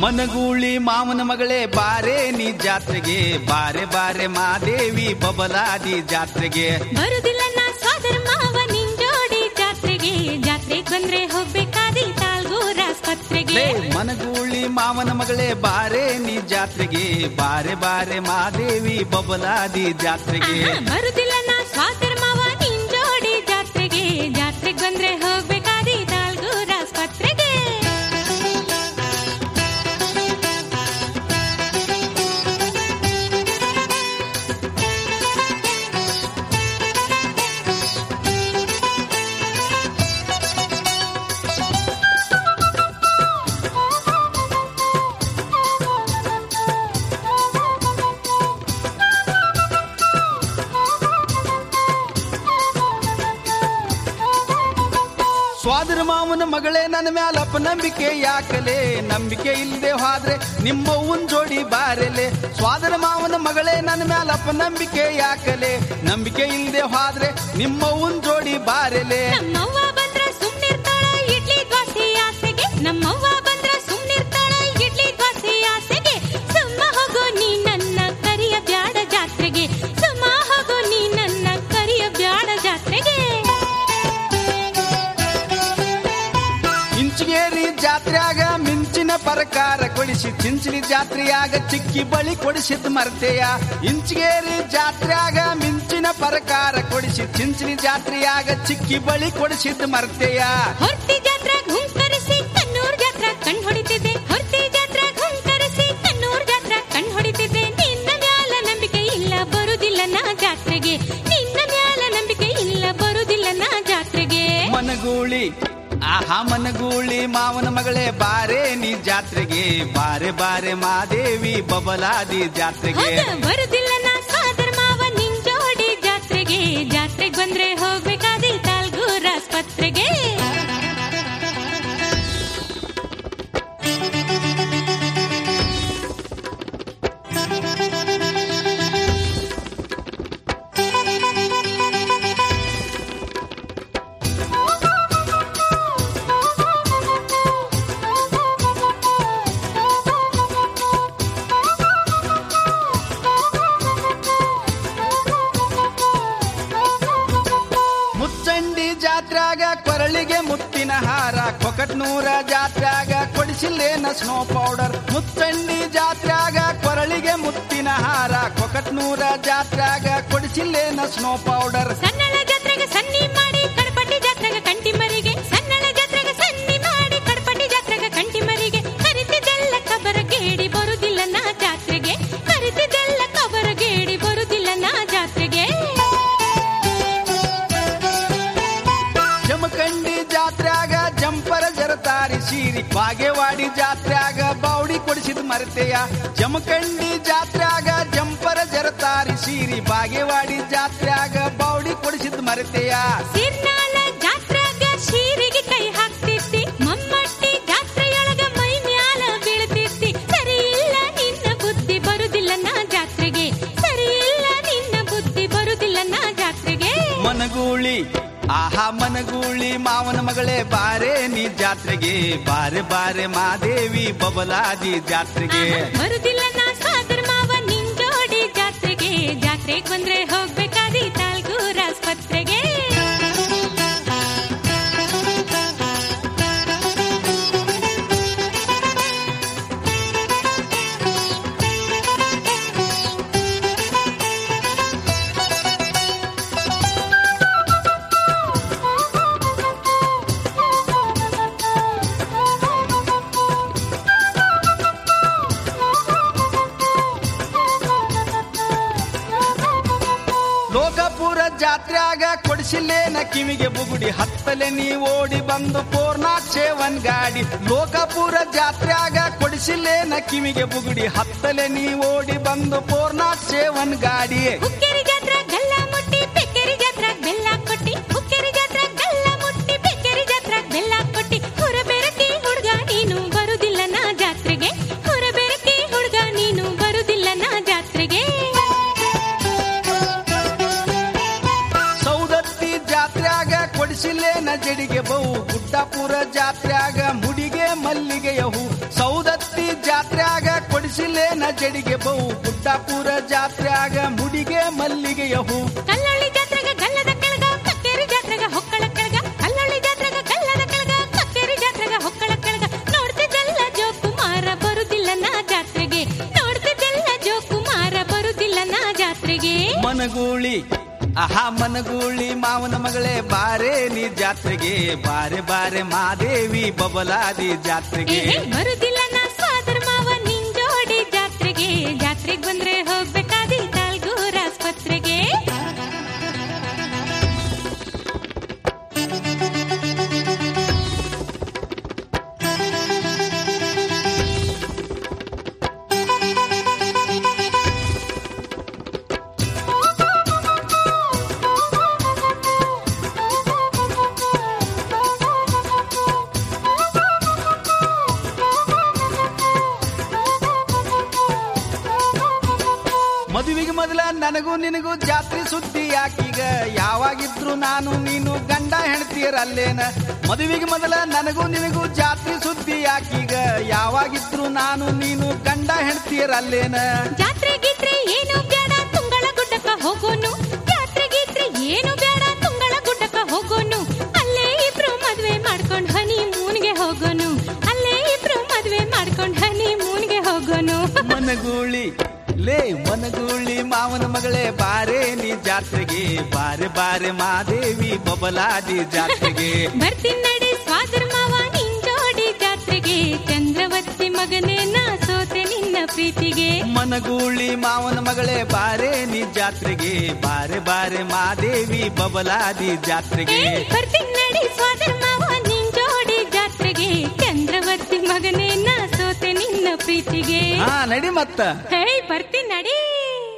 ಮನಗೂಳಿ ಮಾವನ ಮಗಳೇ ಬಾರೆ ನೀ ಜಾತ್ರೆಗೆ ಬಾರೆ ಬಾರೆ ಮಾದೇವಿ ಬಬಲಾದಿ ಜಾತ್ರೆಗೆ ಬರುದಿಲ್ಲ ನಾ ಸೋದರ ಮಾವ ನಿನ್ ಜೋಡಿ ಜಾತ್ರೆಗೆ ಜಾತ್ರೆಗ್ ಬಂದ್ರೆ ಹೋಗ್ಬೇಕಾದಿ ತಾಲ್ಗೂರ್ ಆಸ್ಪತ್ರೆಗೆ ಲೇ ಮನಗೂಳಿ ಮಾವನ ಮಗಳೇ ಬಾರೆ ನೀ ಜಾತ್ರೆಗೆ ಬಾರೆ ಬಾರೆ ಮಾದೇವಿ ಬಬಲಾದಿ ಜಾತ್ರೆಗೆ ಆಹಾ, ಬರುದಿಲ್ಲ ನಾ ಸೋದರ ಮಾವ ನಿನ್ ಜೋಡಿ ಜಾತ್ರೆಗೆ ಜಾತ್ರೆಗ್ ಬಂದ್ರೆ ಹೋಗ್ಬೇಕಾದಿ ತಾಲ್ಗೂರ್ ಆಸ್ಪತ್ರೆಗೆ ಸ್ವಾದರ ಮಾವನ ಮಗಳೇ ನನ್ನ ಮ್ಯಾಲ ಅಪನಂಬಿಕೆ ಯಾಕಲೆ ನಂಬಿಕೆ ಇಲ್ಲದೆ ಹೋದ್ರೆ ನಿಮ್ಮವ್ವನ್ ಜೋಡಿ ಬಾರೆಲೆ ಸ್ವಾದರ ಮಾವನ ಮಗಳೇ ನನ್ನ ಮ್ಯಾಲ ಅಪನಂಬಿಕೆ ಯಾಕಲೆ ನಂಬಿಕೆ ಇಲ್ಲದೆ ಹೋದ್ರೆ ನಿಮ್ಮವ್ವನ್ ಜೋಡಿ ಬಾರೆಲೆ ನಮ್ಮವ್ವ ಬಂದ್ರ ಸುಮ್ನಿರ್ತಾಳ ಇಡ್ಲಿ ದೋಸೆ ಆಸೆಗೆ ನಮ್ಮವ್ವ ಬಂದ್ರ ಸುಮ್ನಿರ್ತಾಳ ಇಡ್ಲಿ ದೋಸೆ ಆಸೆಗೆ ಸುಮ್ಮ ಹೋಗು ನೀ ನನ್ನ ಕರಿಯ ಬ್ಯಾಡ ಜಾತ್ರೆಗೆ ಸುಮ್ಮ ಹೋಗು ನೀ ನನ್ನ ಕರಿಯ ಬ್ಯಾಡ ಜಾತ್ರೆಗೆ ಇಂಚಿಗೇರಿ ಜಾತ್ರ್ಯಾಗ ಮಿಂಚಿನ ಪರಕಾರ ಕೊಡಿಸಿ ಚಿಂಚಲಿ ಜಾತ್ರೆಯಾಗ ಚಿಕ್ಕಿ ಬಳಿ ಕೊಡಿಸಿದ್ ಮರ್ತೆಯ ಇಂಚಿಗೇರಿ ಜಾತ್ರ್ಯಾಗ ಮಿಂಚಿನ ಪರಕಾರ ಕೊಡಿಸಿ ಚಿಂಚಲಿ ಜಾತ್ರೆಯಾಗ ಚಿಕ್ಕಿ ಬಳಿ ಕೊಡಿಸಿದ್ ಮರ್ತೆಯ ಹೊರ್ತಿ ಜಾತ್ರೆ ಹುಂಕರಿಸಿ ಕಣ್ಣೂರ್ ಜಾತ್ರೆ ಕಣ್ ಹೊಡಿತಿದ್ದೆ ಹೊರ್ತಿ ಜಾತ್ರೆ ಹುಂಕರಿಸಿ ಕಣ್ಣೂರ್ ಜಾತ್ರೆ ಕಣ್ ಹೊಡಿತಿದ್ದೆ ನಿನ್ನ ಮ್ಯಾಲ ನಂಬಿಕೆ ಇಲ್ಲ ಬರುದಿಲ್ಲ ನಾ ಜಾತ್ರೆಗೆ ನಿನ್ನ ಮ್ಯಾಲ ನಂಬಿಕೆ ಇಲ್ಲ ಬರುದಿಲ್ಲ ನಾ ಜಾತ್ರೆಗೆ ಮನಗೂಳಿ ಆಹಾ ಮನಗೂಳಿ ಮಾವನ ಮಗಳೇ ಬಾರೆ ನೀ ಜಾತ್ರೆಗೆ ಬಾರೆ ಬಾರೆ ಮಾದೇವಿ ಬಬಲಾದಿ ಜಾತ್ರೆಗೆ ಹೌದ, ಬರುದಿಲ್ಲ ನಾ ಸಾದರ ಮಾವ ನಿನ್ ಜೋಡಿ ಜಾತ್ರೆಗೆ ಜಾತ್ರೆಗ್ ಬಂದ್ರೆ ಹೋಗ್ಬೇಕಾದಿ ತಾಲ್ಗೂರ್ ಆಸ್ಪತ್ರೆಗೆ ಮುಚ್ಚಂಡಿ ಜಾತ್ರ್ಯಾಗ ಕೊರಳಿಗೆ ಮುತ್ತಿನ ಹಾರ ಕೊಕಟ್ನೂರ ಜಾತ್ರ್ಯಾಗ ಕೊಡಿಸಿಲ್ಲೇನ ಸ್ನೋ ಪೌಡರ್ ಮುಚ್ಚಂಡಿ ಜಾತ್ರ್ಯಾಗ ಕೊರಳಿಗೆ ಮುತ್ತಿನ ಹಾರ ಕೊಕಟ್ನೂರ ಜಾತ್ರ್ಯಾಗ ಕೊಡಿಸಿಲ್ಲೇನ ಸ್ನೋ ಪೌಡರ್ ಸನ್ನಳ ಜಾತ್ರೆಗೆ ಸನ್ನಿ ಮಾಡಿ ಕಡಪಟ್ಟಿ ಜಾತ್ರೆಗೆ ಕಂಟಿ ಮರಿಗೆ ಸನ್ನಳ ಜಾತ್ರೆಗೆ ಸನ್ನಿ ಮಾಡಿ ಕಡಪಟ್ಟಿ ಜಾತ್ರೆಗೆ ಕಂಟಿ ಮರಿಗೆ ಕರಿತಿದ್ದೆಲ್ಲ ಕಬರ ಗೇಡಿ ಬರುದಿಲ್ಲ ನಾ ಜಾತ್ರೆಗೆ ಕರಿತಿದ್ದೆಲ್ಲ ಕಬರ ಗೇಡಿ ಬರುದಿಲ್ಲ ನಾ ಜಾತ್ರೆಗೆ ಜಮಖಂಡಿ ಜಾತ್ರ್ಯಾಗ ಜಂಪರ ಜರತಾರಿ ಸೀರಿ ಬಾಗೇವಾಡಿ ಜಾತ್ರ್ಯಾಗ ಬಾವಡಿ ಕೊಡಿಸಿದ ಮರತೆಯ ಜಮಖಂಡಿ ಜಾತ್ರ್ಯಾಗ ಜಂಪರ ಜರತಾರಿ ಸೀರಿ ಬಾಗೇವಾಡಿ ಜಾತ್ರ್ಯಾಗ ಬಾವಡಿ ಕೊಡಿಸಿದ ಮರತೆಯ ಸಿರ್ನಾಳ ಜಾತ್ರೆಗ ಶೀರಿಗೆ ಕೈ ಹಾಕ್ತಿದ್ದಿ ಮಮ್ಮಟ್ಟಿ ಜಾತ್ರೆಯೊಳಗ ಮೈ ಮ್ಯಾಲ ಬೀಳ್ತಿದ್ದಿ ಸರಿ ಇಲ್ಲ ನಿನ್ನ ಬುದ್ಧಿ ಬರುದಿಲ್ಲ ನಾ ಜಾತ್ರೆಗೆ ಸರಿ ಇಲ್ಲ ನಿನ್ನ ಬುದ್ಧಿ ಬರುದಿಲ್ಲ ನಾ ಜಾತ್ರೆಗೆ ಮನಗೂಳಿ ಆಹಾ ಮನಗೂಳಿ ಮಾವನ ಮಗಳೇ ಬಾರೆ ನೀ ಜಾತ್ರೆಗೆ ಬಾರೆ ಬಾರೆ ಮಾದೇವಿ ಬಬಲಾದಿ ಜಾತ್ರೆಗೆ ಆಹಾ, ಬರುದಿಲ್ಲ ನಾ ಸಾದರ ಮಾವ ನಿನ್ ಜೋಡಿ ಜಾತ್ರೆಗೆ ಜಾತ್ರೆಗ್ ಬಂದ್ರೆ ಹೋಗ್ಬೇಕಾದಿ ತಾಲ್ಗೂರ್ ಆಸ್ಪತ್ರೆಗೆ ಲೋಕಪುರ ಜಾತ್ರ್ಯಾಗ ಕೊಡಿಸಿಲ್ಲೇನ ಕಿವಿಗೆ ಬುಗುಡಿ ಹತ್ತಲೆ ನೀ ಓಡಿ ಬಂದು ಪೋರ್ನಾಥ್ ಸೇವನ್ ಗಾಡಿ ಲೋಕಪುರ ಜಾತ್ರ್ಯಾಗ ಕೊಡಿಸಿಲ್ಲೇನ ಕಿವಿಗೆ ಬುಗುಡಿ ಹತ್ತಲೆ ನೀ ಓಡಿ ಬಂದು ಪೋರ್ನಾಥ್ ಸೇವನ್ ಗಾಡಿ ಹುಕ್ಕೇರಿ ಜಾತ್ರೆ ಗಲ್ಲ ಮುಟ್ಟಿ ಬೆಕ್ಕೇರಿ ಜಾತ್ರೆ ಬೆಲ್ಲ ಕೊಟ್ಟಿ ಹುಕ್ಕೇರಿ ಜಾತ್ರೆ ಗಲ್ಲ ಮುಟ್ಟಿ ಬೆಕ್ಕೇರಿ ಜಾತ್ರೆ ಬೆಲ್ಲ ಕೊಟ್ಟಿ ಹುರ ಬೆರಕಿ ಹುಡ್ಗ ನೀನು ಬರುದಿಲ್ಲ ನಾ ಜಾತ್ರೆಗೆ ಹುರ ಬೆರಕಿ ಹುಡ್ಗ ನೀನು ಬರುದಿಲ್ಲ ನಾ ಜಾತ್ರೆಗೆ ಸೌದತ್ತಿ ಜಾತ್ರ್ಯಾಗ ಕೊಡಿಸಿಲ್ಲೇನ ಜಡಿಗೆ ಬಹು ಗುಡ್ಡಾಪುರ ಜಾತ್ರ್ಯಾಗ ಮುಡಿಗೆ ಮಲ್ಲಿಗೆಯ ಹೂ ಸೌದತ್ತಿ ಜಾತ್ರೆ ಕೊಡಿಸಿಲ್ಲೇನ ಜಡಿಗೆ ಬಹು ಗುಡ್ಡಾಪುರ ಜಾತ್ರ್ಯಾಗ ಮುಡಿಗೆ ಮಲ್ಲಿಗೆಯ ಹೂ ಕಲ್ಲಳ್ಳಿ ಜಾತ್ರೆಗ ಗಲ್ಲದ ಕೆಳಗ ಕಕ್ಕೇರಿ ಜಾತ್ರೆಗ ಹೊಕ್ಕಳ ಕೆಳಗ ಕಲ್ಲಳ್ಳಿ ಜಾತ್ರೆಗ ಗಲ್ಲದ ಕೆಳಗ ಕಕ್ಕೇರಿ ಜಾತ್ರೆಗ ಹೊಕ್ಕಳ ಕೆಳಗ ನೋಡ್ತಿದ್ದೆಲ್ಲ ಜೋಕುಮಾರ ಬರುದಿಲ್ಲ ನಾ ಜಾತ್ರೆಗೆ ನೋಡ್ತಿದ್ದೆಲ್ಲ ಜೋಕುಮಾರ ಬರುದಿಲ್ಲ ನಾ ಜಾತ್ರೆಗೆ ಮನಗೂಳಿ ಆಹಾ ಮನಗೂಳಿ ಮಾವನ ಮಗಳೇ ಬಾರೆ ನೀ ಜಾತ್ರೆಗೆ ಬಾರೆ ಬಾರೆ ಮಾದೇವಿ ಬಬಲಾದಿ ಜಾತ್ರೆಗೆ ಏ, ಬರುದಿಲ್ಲ ನಾ ಸ್ವಾದರ ಮಾವ ನಿನ್ ಜೋಡಿ ಜಾತ್ರೆಗೆ ಜಾತ್ರೆಗ್ ಬಂದ್ರೆ ಹೋಗ್ಬೇಕಾದಿ ತಾಳ್ಗೂರ್ ಆಸ್ಪತ್ರೆಗೆ ಮದುವೆಗೆ ಮೊದಲ ನನಗೂ ನಿನಗೂ ಜಾತ್ರೆ ಸುದ್ದಿ ಯಾಕೀಗ ಯಾವಾಗಿದ್ರು ನಾನು ನೀನು ಗಂಡ ಹೆಣ್ತೀರಲ್ಲೇನ ಮದುವೆಗೆ ಮೊದಲ ನನಗೂ ನಿನಗೂ ಜಾತ್ರೆ ಸುದ್ದಿ ಯಾಕೀಗ ಯಾವಾಗಿದ್ರು ನಾನು ನೀನು ಗಂಡ ಹೆಣ್ತೀರಲ್ಲೇನ ಜಾತ್ರೆ ಗೀತ್ರೆ ಏನು ಬೇಡ ತುಂಗಳ ಗುಡ್ಡಕ್ಕ ಹೋಗೋನು ಜಾತ್ರೆ ಗೀತ್ರೆ ಏನು ಬೇಡ ತುಂಗಳ ಗುಡ್ಡಕ್ಕ ಹೋಗೋನು ಅಲ್ಲೇ ಇಬ್ರು ಮದ್ವೆ ಮಾಡ್ಕೊಂಡ್ ಹನಿ ಮೂನ್ಗೆ ಹೋಗೋನು ಅಲ್ಲೇ ಇಬ್ರು ಮದ್ವೆ ಮಾಡ್ಕೊಂಡ್ ಹನಿ ಮೂನ್ಗೆ ಹೋಗೋನು ಮನಗೂಳಿ ಲೇ ಮನಗೂಳಿ ಮಾವನ ಮಗಳೇ ಬಾರೆ ನೀ ಜಾತ್ರೆಗೆ ಬಾರೆ ಬಾರೆ ಮಾದೇವಿ ಬಬಲಾದಿ ಜಾತ್ರೆಗೆ ಬರ್ತೀನಿ ನಡಿ ಸ್ವಾದರ ಮಾವ ನಿನ್ ಜೋಡಿ ಜಾತ್ರೆಗೆ ಚಂದ್ರವತ್ತಿ ಮಗನೇ ನಾ ಸೋತೆ ನಿನ್ನ ಪ್ರೀತಿಗೆ ಮನಗೂಳಿ ಮಾವನ ಮಗಳೇ ಬಾರೆ ನೀ ಜಾತ್ರೆಗೆ ಬಾರೆ ಬಾರೆ ಮಾದೇವಿ ಬಬಲಾದಿ ಜಾತ್ರೆಗೆ ಏ, ಬರ್ತೀನಿ ನಡಿ ಸ್ವಾದರ ಮಾವ ನಿನ್ ಜೋಡಿ ಜಾತ್ರೆಗೆ ಚಂದ್ರವರ್ತಿ ಮಗನೇ ನಾ ಸೋತೆ ನಿನ್ನ ಪ್ರೀತಿಗೆ ಹಾ ನಡಿ ಮತ್ತ ಹೇ